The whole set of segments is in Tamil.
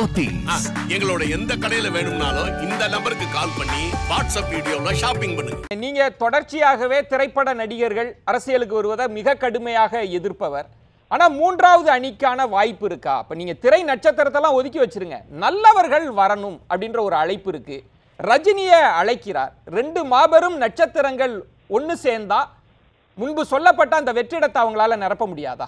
போத்தீஸ் எங்களோட எந்த கடையில வேணும்னாலும் இந்த நம்பருக்கு கால் பண்ணி வாட்ஸ்அப் வீடியோல ஷாப்பிங் பண்ணுங்க நீங்க தொடர்ச்சியாகவே திரைப்பட நடிகர்கள் அரசியலுக்கு வருவதை மிக கடுமையாக எதிர்ப்பவர் ஆனா மூன்றாவது அணிக்கான வாய்ப்பு இருக்கா அப்ப நீங்க திரை நட்சத்திரத்தெல்லாம் ஒதுக்கி வச்சிருங்க நல்லவர்கள் வரணும் அப்படின்ற ஒரு அழைப்பு இருக்கு ரஜினியை அழைக்கிறார் ரெண்டு மாபெரும் நட்சத்திரங்கள் ஒன்று சேர்ந்தா முன்பு சொல்லப்பட்ட அந்த வெற்றிடத்தை அவங்களால நிரப்ப முடியாதா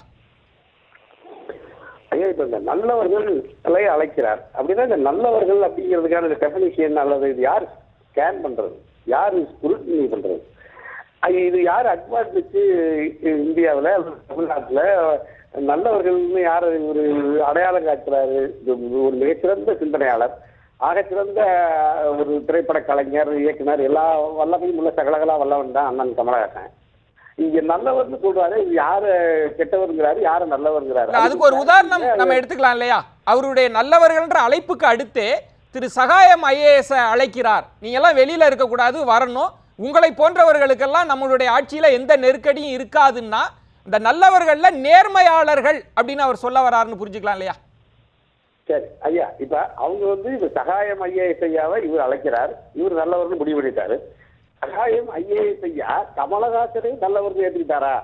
ஐயா இப்ப இந்த நல்லவர்களை அழைக்கிறார் அப்படின்னா இந்த நல்லவர்கள் அப்படிங்கிறதுக்கான டெபினிஷன் அல்லது இது யார் ஸ்கேன் பண்றது யார் ஸ்குருட்டினி பண்றது அது இது யார் அட்வான்ஸ் வச்சு இந்தியாவில் தமிழ்நாட்டில் நல்லவர்கள்னு யார் ஒரு அடையாளம் காட்டுறாரு இது ஒரு மிகச்சிறந்த சிந்தனையாளர் ஆகச்சிறந்த ஒரு திரைப்பட கலைஞர் இயக்குனர் எல்லா வல்லமையும் உள்ள சகலகலா வல்லவன் தான் அண்ணன் கமலஹாசன் இங்க நல்லவர்னு சொல்றாரு இது யாரு கெட்டவருங்கிறாரு யாரு நல்லவருங்கிறாரு இல்ல, அதுக்கு ஒரு உதாரணம் நம்ம எடுத்துக்கலாம் இல்லையா அவருடைய நல்லவர்கள்ன்ற அழைப்புக்கு அடுத்தே திரு சகாயம் ஐஏஎஸ் அழைக்கிறார் நீங்க எல்லாம் வெளியில இருக்கக்கூடாது வரணும் உங்களை போன்றவர்களுக்கெல்லாம் நம்மளுடைய ஆட்சியில எந்த நெருக்கடியும் இருக்காதுன்னா இந்த நல்லவர்கள்ல நேர்மையாளர்கள் அப்படின்னு அவர் சொல்ல வராருன்னு புரிஞ்சுக்கலாம் இல்லையா சரி ஐயா இப்ப அவங்க வந்து இப்ப சகாயம் ஐஏஎஸ் ஐயாவை இவர் அழைக்கிறார் இவர் நல்லவர்னு முடிவு பண்ணிட்டாரு சகாயம் ஐஏஎஸ் ஐயா கமலஹாசனை நல்லவர்னு ஏற்றுக்கிட்டாரா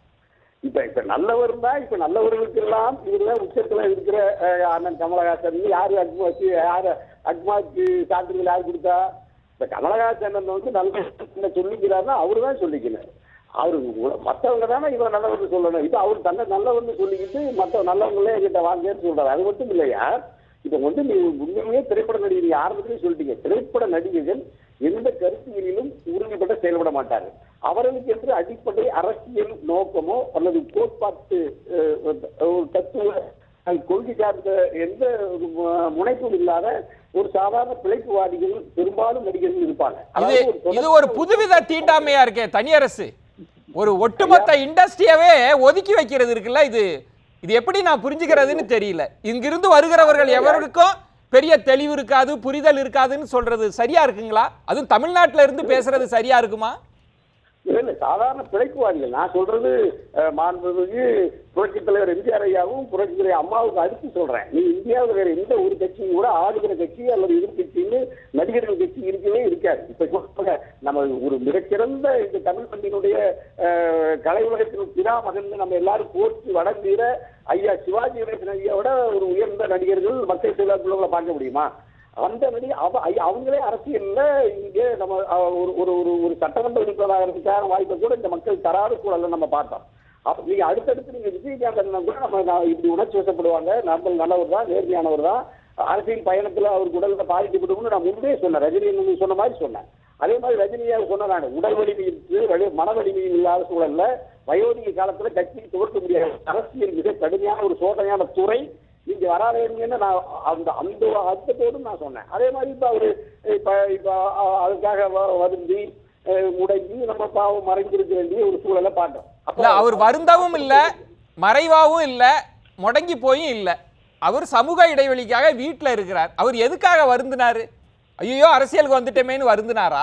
இப்ப இப்ப நல்லவர் தான் இப்ப நல்லவர்களுக்கு எல்லாம் இவர்தான் உச்சத்துல இருக்கிற அஹ், அண்ணன் கமலஹாசன் யாரு அக்மா வச்சு யாரு அக்மாக்கு சான்றிதழ் யார் கொடுத்தா இப்ப கமலஹாசன் வந்து நல்ல சொல்லிக்கிறாருன்னா அவரு தான் சொல்லிக்கிறார் அவரு மற்றவங்க தானே இவரை நல்லவர்னு சொல்லணும் இப்ப அவர் தன்னை நல்லவர்னு சொல்லிக்கிட்டு மற்ற நல்லவங்களே என்கிட்ட வாங்கன்னு சொல்றாரு அது மட்டும் இல்லையா இப்ப வந்து நீ உண்மையிலேயே திரைப்பட நடிகர் ஆரம்பத்திலேயே சொல்லிட்டீங்க திரைப்பட நடிகர்கள் எந்த கருத்தியலிலும் உறுதிப்பட செயல்பட மாட்டார்கள் அவர்களுக்கு என்று அடிப்படை அரசியல் நோக்கமோ அல்லது கோட்பாட்டு அஹ், ஒரு தத்துவ அது கொள்கை சார்ந்த எந்த ஒரு மு- முனைப்பும் இல்லாத ஒரு சாதாரண பிழைப்புவாதிகள் பெரும்பாலும் நடிகர்கள் இருப்பாங்க இது அதாவது ஒரு இது தொடக்க- ஒரு புதுவித தீண்டாமையா இருக்கே தனியரசு ஒரு ஒட்டுமொத்த இண்டஸ்ட்ரியவே ஒதுக்கி வைக்கிறது இருக்குல்ல இது இது எப்படி நான் புரிஞ்சுக்கிறதுன்னு தெரியல இங்கிருந்து வருகிறவர்கள் எவருக்கும் பெரிய தெளிவு இருக்காது புரிதல் இருக்காதுன்னு சொல்றது சரியா இருக்குங்களா அதுவும் தமிழ்நாட்டுல இருந்து பேசுறது சரியா இருக்குமா இல்ல இல்ல சாதாரண பிழைப்புவாதிகள் நான் சொல்றது அஹ், மாண்புமிகு புரட்சித் தலைவர் எம்ஜிஆர் ஐயாவும் புரட்சி தலைவர் அம்மாவுக்கு அடுத்து சொல்றேன் நீ இந்தியாவில் வேற எந்த ஒரு கட்சியும் கூட ஆளுகிற கட்சி அல்லது எதிர்கட்சின்னு நடிகர்கள் கட்சி இருக்கவே இருக்காது இப்ப சொல்லுங்க, நம்ம ஒரு மிகச்சிறந்த இந்த தமிழ் மண்ணினுடைய அஹ், கலை உலகத்தின் பிதா மகன் நம்ம எல்லாரும் போற்றி வணங்குகிற ஐயா சிவாஜி கணேசன் ஐயாவோட ஒரு உயர்ந்த நடிகர்கள் மக்கள் செல்வாக்குள்ளவங்களை பார்க்க முடியுமா அந்த நடி அவ- ஐ- அவங்களே அரசியல்ல இங்க நம்ம அஹ், ஒரு ஒரு ஒரு ஒரு சட்டமன்ற உறுப்பினராகிறதுக்கான வாய்ப்பை கூட இந்த மக்கள் தராத சூழல்ல நம்ம பார்த்தோம் அப்ப நீங்க அடுத்தடுத்து நீங்க விஜயகாந்த் அண்ணன் கூட நம்ம நான் இப்படி உணர்ச்சி வசப்படுவாங்க நம்ம நல்லவர் தான் நேர்மையானவர் தான் அரசியல் பயணத்துல அவருக்கு உடல்ல பாதிக்கப்படும்னு நான் முன்பே சொன்னேன் ரஜினி நீங்க சொன்ன மாதிரி சொன்னேன் அதே மாதிரி ரஜினியாக சொன்ன நான் உடல் வலிமை இருக்கு வலி- மன வலிமையும் இல்லாத சூழல்ல வயோதிக காலத்துல கட்சியை துவக்க முடியாது அரசியல் மிக கடுமையான ஒரு சோதனையான துறை நீங்க வராதீங்கன்னு நான் அந்த அந்த அர்த்தத்தோடு நான் சொன்னேன் அதே மாதிரி இப்ப அவரு இப்ப இப்ப அ- அதுக்காக வ- வருந்தி அஹ், முடங்கி நம்ம பாவம் மறைஞ்சிருக்க வேண்டிய ஒரு சூழலை பார்த்தோம் அப்ப இல்ல அவர் வருந்தவும் இல்ல மறைவாவும் இல்ல முடங்கி போயும் இல்ல அவர் சமூக இடைவெளிக்காக வீட்டுல இருக்கிறார் அவர் எதுக்காக வருந்தினாரு ஐயோ அரசியலுக்கு வந்துட்டோமேன்னு வருந்தினாரா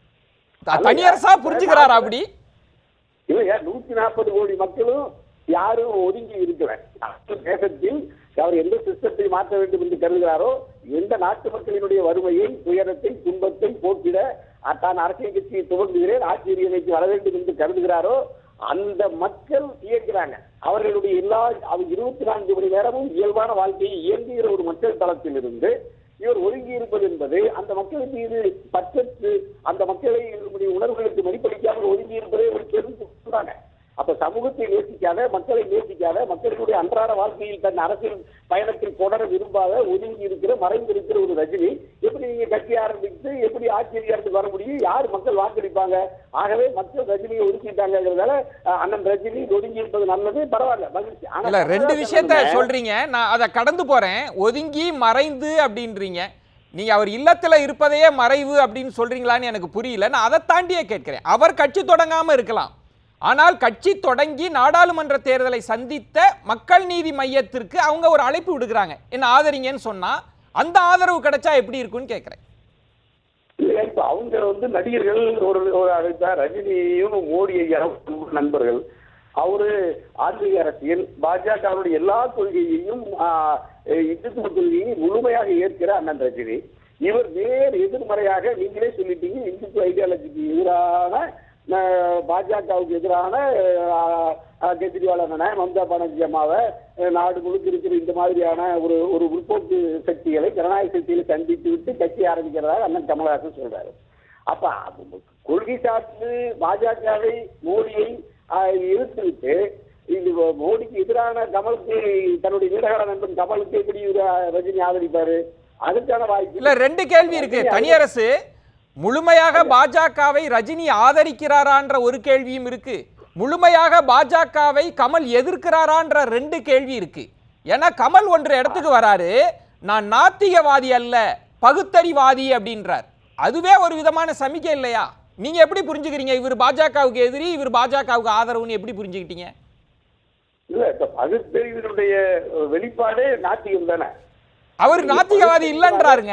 த- தனியரசா புரிஞ்சுக்கிறாரா அப்படி இல்லையா நூத்தி நாற்பது கோடி மக்களும் யாரும் ஒதுங்கி இருக்கிறேன் தேசத்தில் அவர் எந்த சிஸ்டத்தை மாற்ற வேண்டும் என்று கருதுகிறாரோ எந்த நாட்டு மக்களினுடைய வறுமையை துயரத்தை துன்பத்தை போக்கிட அ- தான் அரசியல் கட்சியை துவங்குகிறேன் ஆட்சி அமைத்து வர வேண்டும் என்று கருதுகிறாரோ அந்த மக்கள் இயக்குறாங்க அவர்களுடைய எல்லா அவர் இருபத்தி நான்கு மணி நேரமும் இயல்பான வாழ்க்கையை இயங்குகிற ஒரு மக்கள் தளத்தில் இருந்து இவர் ஒதுங்கி இருப்பது என்பது அந்த மக்களின் மீது பற்றற்று அந்த மக்களை இவர்களுடைய உணர்வுகளுக்கு மதிப்பளிக்காமல் ஒதுங்கி இருப்பதை ஒரு கேள்வி சொல்றாங்க அப்ப சமூகத்தை நேசிக்காத மக்களை நேசிக்காத மக்களுடைய அன்றாட வாழ்க்கையில் தன் அரசியல் பயணத்தில் தொடர விரும்பாத ஒதுங்கி இருக்கிற மறைந்திருக்கிற ஒரு ரஜினி எப்படி நீங்க கட்சி ஆரம்பித்து எப்படி ஆட்சி அதிகாரத்துக்கு வர முடியும் யார் மக்கள் வாக்களிப்பாங்க ஆகவே மக்கள் ரஜினியை ஒதுக்கிட்டாங்கிறதால அஹ், அண்ணன் ரஜினி ஒதுங்கி இருப்பது நல்லது பரவாயில்ல மகிழ்ச்சி ஆனா இல்ல ரெண்டு தமிழக விஷயத்த தமிழ்ல- சொல்றீங்க நான் அதை கடந்து போறேன் ஒதுங்கி மறைந்து அப்படின்றீங்க நீங்க அவர் இல்லத்துல இருப்பதையே மறைவு அப்படின்னு சொல்றீங்களான்னு எனக்கு புரியல நான் அதை தாண்டியே கேட்கிறேன் அவர் கட்சி தொடங்காம இருக்கலாம் ஆனால் கட்சி தொடங்கி நாடாளுமன்ற தேர்தலை சந்தித்த மக்கள் நீதி மையத்திற்கு அவங்க ஒரு அழைப்பு விடுக்கிறாங்க என்ன ஆதரிங்கன்னு சொன்னா அந்த ஆதரவு கிடைச்சா எப்படி இருக்கும்னு கேட்கிறேன் இல்லையா, இப்ப அவங்க வந்து நடிகர்கள் ஒரு ஒரு அழைத்தா ரஜினியும் மோடி ஐயாவும் நண்பர்கள் அவரு ஆன்மீக அரசியல் பாஜகவுடைய எல்லா கொள்கையையும் ஆஹ், இந்துத்துவ கொள்கையை முழுமையாக ஏற்கிற அண்ணன் ரஜினி இவர் வேறு எதிர்மறையாக நீங்களே சொல்லிட்டீங்க இந்துத்துவ ஐடியாலஜிக்கு எதிரான அஹ், பாஜகவுக்கு எதிரான அஹ், அஹ், கெஜ்ரிவால் அண்ணனை மம்தா பானர்ஜி அம்மாவை அஹ், நாடு முழுக்க இருக்கிற இந்த மாதிரியான ஒரு ஒரு முற்போக்கு சக்திகளை ஜனநாயக சக்திகளை சந்தித்து விட்டு கட்சி ஆரம்பிக்கிறதாக அண்ணன் கமலஹாசன் சொல்றாரு அப்ப அது கொள்கை சார்ந்து பாஜகவை மோடியை ஆஹ், எதிர்த்துவிட்டு இது மோடிக்கு எதிரான கமலுக்கு தன்னுடைய நீண்டகால நண்பன் கமலுக்கு எப்படி இவரு, ஆஹ், ரஜினி ஆதரிப்பாரு அதுக்கான வாய்ப்பு இல்ல ரெண்டு கேள்வி இருக்கு தனியரசு முழுமையாக பாஜகவை ரஜினி ஆதரிக்கிறாரான்ற ஒரு கேள்வியும் இருக்கு முழுமையாக பாஜகவை கமல் எதிர்க்கிறாரான்ற ரெண்டு கேள்வி இருக்கு ஏன்னா கமல் ஒன்று இடத்துக்கு வராரு நான் நாத்திகவாதி அல்ல பகுத்தறிவாதி அப்படின்றார் அதுவே ஒரு விதமான சமிக்கை இல்லையா நீங்க எப்படி புரிஞ்சுக்கிறீங்க இவர் பாஜகவுக்கு எதிரி இவர் பாஜகவுக்கு ஆதரவுன்னு எப்படி புரிஞ்சுக்கிட்டீங்க இல்ல இப்ப பகுத்தறிவினுடைய வெளிப்பாடே நாத்திகம் தானே அவர் நாத்திகவாதி இல்லைன்றாருங்க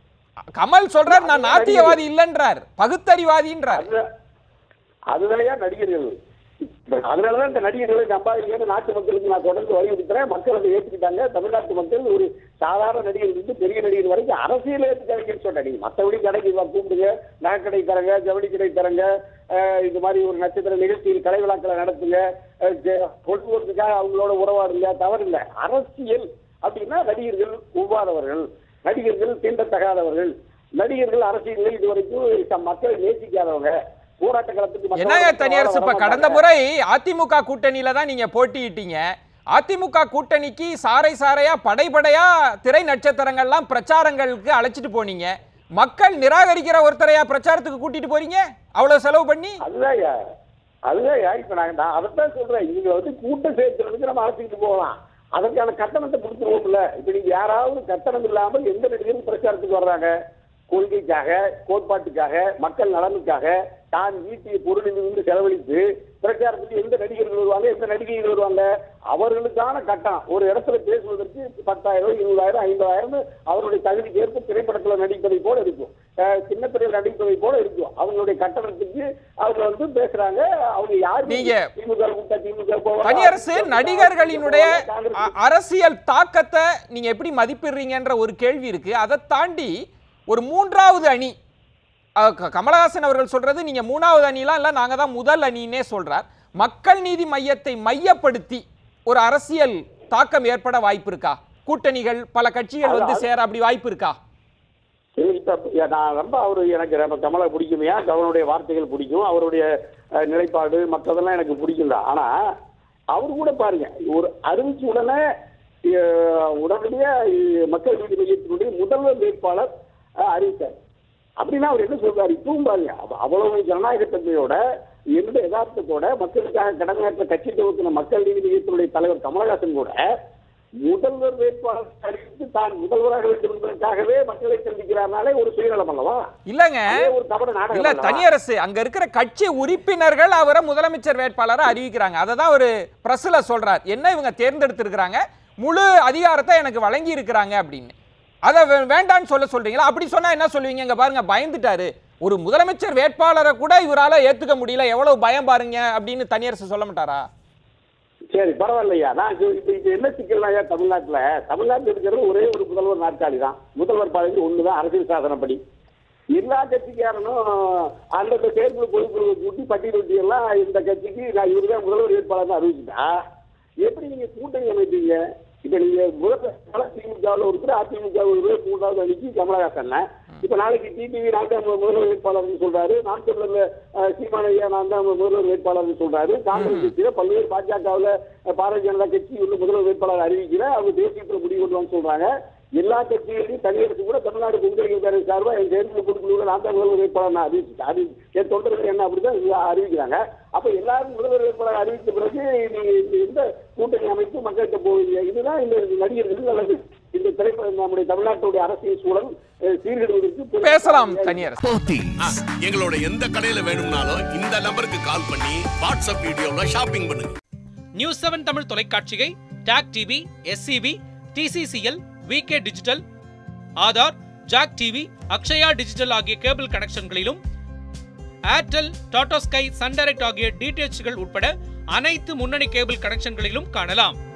கமல் சொல்றார் நான் நாத்திகவாதி இல்லைன்றார் பகுத்தறிவாதின்றார் அது- அதுதான்யா நடிகர்கள் அதனாலதான் இந்த நடிகர்களை நம்பாதீங்கன்னு நாட்டு மக்களுக்கு நான் தொடர்ந்து வலியுறுத்துறேன் மக்கள் அதை ஏற்றுக்கிட்டாங்க தமிழ்நாட்டு மக்கள் ஒரு சாதாரண நடிகர் இருந்து பெரிய நடிகர் வரைக்கும் அரசியல் ஏற்றுக்காதீங்கன்னு சொன்னேன் நீங்க மற்றபடி கடைக்கு வா, கூப்பிடுங்க நகைக்கடை தரங்க ஜவுளி கடை தரங்க அஹ், இந்த மாதிரி ஒரு நட்சத்திர நிகழ்ச்சியில் கலை விழாக்களை நடத்துங்க அஹ், ஜெ- பொழுதுபோக்குக்காக அவங்களோட உறவாடுங்க தவறில்லை அரசியல் அப்படின்னா நடிகர்கள் ஒவ்வாதவர்கள் நடிகர்கள் தீண்டத்தகாதவர்கள் நடிகர்கள் அரசியலில் இதுவரைக்கும் ச- மக்களை நேசிக்காதவங்க போராட்ட களத்துக்கு மக்களோட என்னங்க மக்கள் தனியரசு வாழ இப்ப வர கடந்த மாட்டாங்க. முறை அதிமுக கூட்டணியில தான் நீங்க போட்டியிட்டீங்க அதிமுக கூட்டணிக்கு சாறை சாறையா படைபடையா திரை நட்சத்திரங்கள்லாம் பிரச்சாரங்களுக்கு அழைச்சிட்டு போனீங்க மக்கள் நிராகரிக்கிற ஒருத்தரையா பிரச்சாரத்துக்கு கூட்டிட்டு போறீங்க அவ்வளவு செலவு பண்ணி அதுதான்யா அதுதான்யா இப்ப நான் நான் அதைத்தான் சொல்றேன் நீங்க வந்து கூட்டம் சேர்க்கிறதுக்கு நம்ம அழைச்சிட்டு போகலாம் அதற்கான கட்டணத்தை கொடுத்துருவோம்ல இப்ப நீங்க யாராவது கட்டணம் இல்லாமல் எந்த நடிகரும் பிரச்சாரத்துக்கு வர்றாங்க கொள்கைக்காக கோட்பாட்டுக்காக மக்கள் நலனுக்காக தான் ஈட்டிய பொருளிலிருந்து செலவழித்து பிரச்சாரத்துக்கு எந்த நடிகர்கள் வருவாங்க எந்த நடிகைகள் வருவாங்க அவர்களுக்கான கட்டணம் ஒரு இடத்துல பேசுவதற்கு பத்தாயிரம் இருபதாயிரம் ஐம்பதாயிரம் அவருடைய தகுதிக்கு ஏற்ப திரைப்படத்துல நடிப்பதை போல இருக்கும் அஹ் சின்ன திரையில் நடிப்பதை போல இருக்கும் அவங்களுடைய கட்டணத்துக்கு அவங்க வந்து பேசுறாங்க அவங்க யாரு நீங்க- திமுக கூட்டா திமுக போவாங்க. தனியரசு நடிகர்களினுடைய காங்கிரஸ் அ- அரசியல் தாக்கத்தை நீங்க எப்படி மதிப்பிடுறீங்கன்ற ஒரு கேள்வி இருக்கு அதை தாண்டி ஒரு மூன்றாவது அணி அ, க- கமலஹாசன் அவர்கள் சொல்றது நீங்க மூணாவது அணிலாம் இல்ல நாங்க தான் முதல் அணின்னே சொல்றார் மக்கள் நீதி மையத்தை மையப்படுத்தி ஒரு அரசியல் தாக்கம் ஏற்பட வாய்ப்பு இருக்கா கூட்டணிகள் பல கட்சிகள் வந்து சேர அப்படி வாய்ப்பு இருக்கா சரி, இப்ப நான் ரொம்ப அவரு எனக்கு ரொம்ப கமலை பிடிக்குமையா அவருடைய வார்த்தைகள் பிடிக்கும் அவருடைய அஹ், நிலைப்பாடு மற்றதெல்லாம் எனக்கு பிடிக்கும் தான் ஆனா அவர் கூட பாருங்க ஒரு அறிவிச்ச உடனே அஹ், உடனடியா அஹ், மக்கள் நீதி மையத்தினுடைய முதல்வர் வேட்பாளர் அஹ், அறிவித்தார் அப்படின்னா அவர் என்ன சொல்றாரு இப்பவும் பாருங்க அவ- அவ்வளவு ஜனநாயகத்தன்மையோட எந்த யதார்த்தத்தோட மக்களுக்காக கடமையாற்ற கட்சி துவக்கின மக்கள் நீதி மையத்தினுடைய தலைவர் கமலஹாசன் கூட முதல்வர் வேட்பாளர் அறிவித்து தான் முதல்வராக வேண்டும் என்பதற்காகவே மக்களை சந்திக்கிறார்னாலே ஒரு சுயநலம் அல்லவா இல்லங்க அதே ஒரு தவறு நாடகம் இல்ல அல்லவா? தனியரசு அங்க இருக்கிற கட்சி உறுப்பினர்கள் அவரை முதலமைச்சர் வேட்பாளரை அறிவிக்கிறாங்க அதை தான் ஒரு பிரஸ்ல சொல்றார் என்ன இவங்க தேர்ந்தெடுத்திருக்கிறாங்க முழு அதிகாரத்தை எனக்கு வழங்கி இருக்கிறாங்க அப்படின்னு அதை வே- வேண்டான்னு சொல்ல சொல்றீங்களா அப்படி சொன்னா என்ன சொல்லுவீங்க இங்க பாருங்க பயந்துட்டாரு ஒரு முதலமைச்சர் வேட்பாளரை கூட இவரால ஏத்துக்க முடியல எவ்வளவு பயம் பாருங்க அப்படின்னு தனியரசு சொல்ல மாட்டாரா சரி பரவாயில்லையா நான் இது- இப்ப இது என்ன சிக்கல்னா ஐயா தமிழ்நாட்டுல தமிழ்நாட்டுல இருக்கிறது ஒரே ஒரு முதல்வர் நாற்காலி தான் முதல்வர் பதவி ஒண்ணுதான் அரசியல் சாசனப்படி எல்லா கட்சிக்காரனும் அந்தந்த தேர்தல் பொதுக்குழுவை கூட்டி பட்டியல் வச்சு எல்லாம் இந்த கட்சிக்கு நான் இவருதான் முதல்வர் வேட்பாளர்னு அறிவிச்சுட்டா எப்படி நீங்க கூட்டணி அமைப்பீங்க இப்ப நீங்க முதல்வர் திமுகவில் ஒருத்தர் அதிமுக ஒருத்தர் மூன்றாவது அணிக்கு கமலஹாசன் இப்ப நாளைக்கு டிடிவி நான் தான் முதல்வர் வேட்பாளர்னு சொல்றாரு நான் சொல்ற சீமானையா நான் தான் முதல்வர் வேட்பாளர்னு சொல்றாரு காங்கிரஸ் கட்சியில பல்வேறு பாஜகவுல அஹ், பாரதிய ஜனதா கட்சி உள்ள முதல்வர் வேட்பாளர் அறிவிக்கல அவங்க தேசியத்துல முடிவு கொண்டு வந்து சொல்றாங்க எல்லா கட்சிகளையும் தனியரசு கூட தமிழ்நாடு பொங்கல் சார்பா என் தேர்தல் பொதுக்குழுவில் நான் தான் முதல்வர் வேட்பாளர் நான் அறிவிச்சுட்டேன் அறி என் தொண்டர்கள் என்ன அப்படிதான் இது அறிவிக்கிறாங்க அப்ப எல்லாரும் முதல்வர் வேட்பாளர் அறிவித்த பிறகு நீங்க இந்த- இந்த கூட்டணி அமைத்து மக்கள்கிட்ட போவீங்க இதுதான் இந்த நடிகர்கள் அல்லது இந்த திரைப்பட நம்முடைய தமிழ்நாட்டுடைய அரசியல் சூழல் அஹ், சீர்கெடுவதற்கு பேசலாம் தனியரசு ஆ, எங்களோட எந்த கடையில வேணும்னாலும் இந்த நம்பருக்கு கால் பண்ணி வாட்ஸ்அப் வீடியோல ஷாப்பிங் பண்ணுங்க நியூஸ் செவன் தமிழ் தொலைக்காட்சியை டாக் TV SCB TCCL VK digital Aadhaar Jack TV Akshaya digital ஆகிய கேபிள் கனெக்ஷன்களிலும் Airtel Tata Sky Sun Direct ஆகிய டிடிஎச்கள் உட்பட அனைத்து முன்னணி கேபிள் கனெக்ஷன்களிலும் காணலாம்